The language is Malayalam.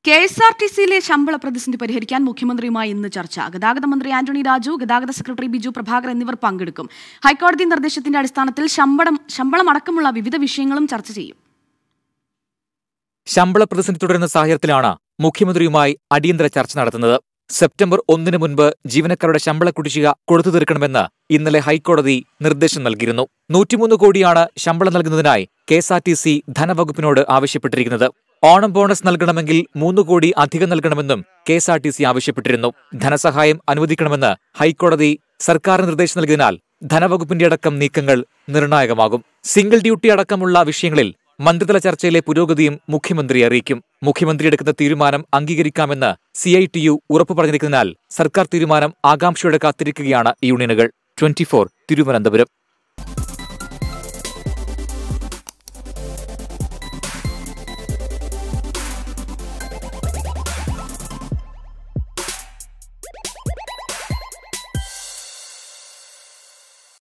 കെ എസ് ആർ ടി സിയിലെ ശമ്പള പ്രതിസന്ധി പരിഹരിക്കാൻ മുഖ്യമന്ത്രിയുമായി ഇന്ന് ചർച്ച ഗതാഗത മന്ത്രി ആന്റണി രാജു ഗതാഗത സെക്രട്ടറി ബിജു പ്രഭാകർ എന്നിവർ പങ്കെടുക്കും ഹൈക്കോടതി നിർദ്ദേശത്തിന്റെ അടിസ്ഥാനത്തിൽ ശമ്പളം ശമ്പളം അടക്കമുള്ള വിവിധ വിഷയങ്ങളും ചർച്ച ചെയ്യും ശമ്പള പ്രതിസന്ധി തുടരുന്ന സാഹചര്യത്തിലാണ് മുഖ്യമന്ത്രിയുമായി അടിയന്തര ചർച്ച നടത്തുന്നത് സെപ്റ്റംബർ ഒന്നിന് മുൻപ് ജീവനക്കാരുടെ ശമ്പള കുടിശ്ശിക കൊടുത്തു തീർക്കണമെന്ന് ഇന്നലെ ഹൈക്കോടതി നിർദ്ദേശം നൽകിയിരുന്നു നൂറ്റിമൂന്ന് കോടിയാണ് ശമ്പളം നൽകുന്നതിനായി K S R T C ധനവകുപ്പിനോട് ആവശ്യപ്പെട്ടിരിക്കുന്നത് ഓണം ബോണസ് നൽകണമെങ്കിൽ മൂന്ന് കോടി അധികം നൽകണമെന്നും K S R T C ആവശ്യപ്പെട്ടിരുന്നു ധനസഹായം അനുവദിക്കണമെന്ന് ഹൈക്കോടതി സർക്കാർ നിർദ്ദേശം നൽകിയതിനാൽ ധനവകുപ്പിന്റെ അടക്കം നീക്കങ്ങൾ നിർണായകമാകും സിംഗിൾ ഡ്യൂട്ടി അടക്കമുള്ള വിഷയങ്ങളിൽ മന്ത്രിതല ചർച്ചയിലെ പുരോഗതിയും മുഖ്യമന്ത്രി അറിയിക്കും മുഖ്യമന്ത്രി എടുക്കുന്ന തീരുമാനം അംഗീകരിക്കാമെന്ന് സി ഐ ടി യു ഉറപ്പു പറഞ്ഞിരിക്കുന്നതിനാൽ സർക്കാർ തീരുമാനം ആകാംക്ഷയോടെ കാത്തിരിക്കുകയാണ് യൂണിയനുകൾ ട്വന്റി തിരുവനന്തപുരം